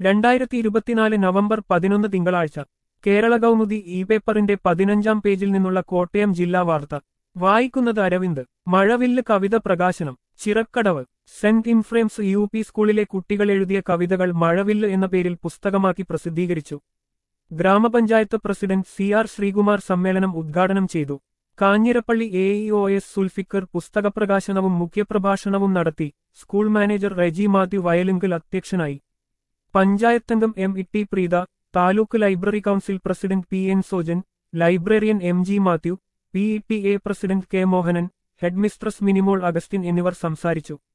രണ്ടായിരത്തി ഇരുപത്തിനാല് നവംബർ പതിനൊന്ന് തിങ്കളാഴ്ച കേരള കൗമുദി ഇ പേപ്പറിന്റെ പതിനഞ്ചാം പേജിൽ നിന്നുള്ള കോട്ടയം ജില്ലാ വാർത്ത വായിക്കുന്നത് അരവിന്ദ് മഴവില്ല് കവിത പ്രകാശനം Chirakkadavu Saint Ephrem's U P സ്കൂളിലെ കുട്ടികൾ എഴുതിയ കവിതകൾ മഴവില്ല് എന്ന പേരിൽ പുസ്തകമാക്കി പ്രസിദ്ധീകരിച്ചു ഗ്രാമപഞ്ചായത്ത് പ്രസിഡന്റ് സി ആർ ശ്രീകുമാർ സമ്മേളനം ഉദ്ഘാടനം ചെയ്തു Kanjirappally A E O S Sulfikar പുസ്തകപ്രകാശനവും മുഖ്യപ്രഭാഷണവും നടത്തി സ്കൂൾ മാനേജർ റെജി മാത്യു വയലിങ്കൽ അധ്യക്ഷനായി പഞ്ചായത്തംഗം M E T Preetha taluk library council president P N Sojan librarian M G Mathew P E T A president K Mohanan headmistress Minimol Augustine എന്നിവർ സംസാരിച്ചു